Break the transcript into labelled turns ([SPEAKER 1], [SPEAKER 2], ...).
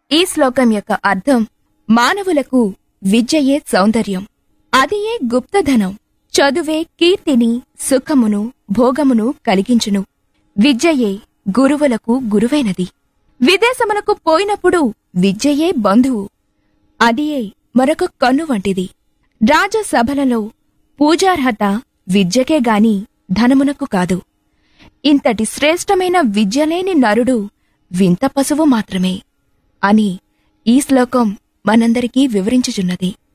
[SPEAKER 1] ఈ శ్లోకం యొక్క అర్థం మానవులకు విద్యయే సౌందర్యం అదియే గుప్తధనం చదువే కీర్తిని సుఖమును భోగమును కలిగించును విద్యయే గురువులకు గురువైనది విదేశమునకు పోయినప్పుడు విద్యయే బంధువు అదియే మరొక కన్ను వంటిది రాజసభలలో పూజార్హత విద్యకే గాని ధనమునకు కాదు ఇంతటి శ్రేష్టమైన విద్యలేని నరుడు వింత పశువు మాత్రమే అని ఈ శ్లోకం మనందరికీ వివరించుచున్నది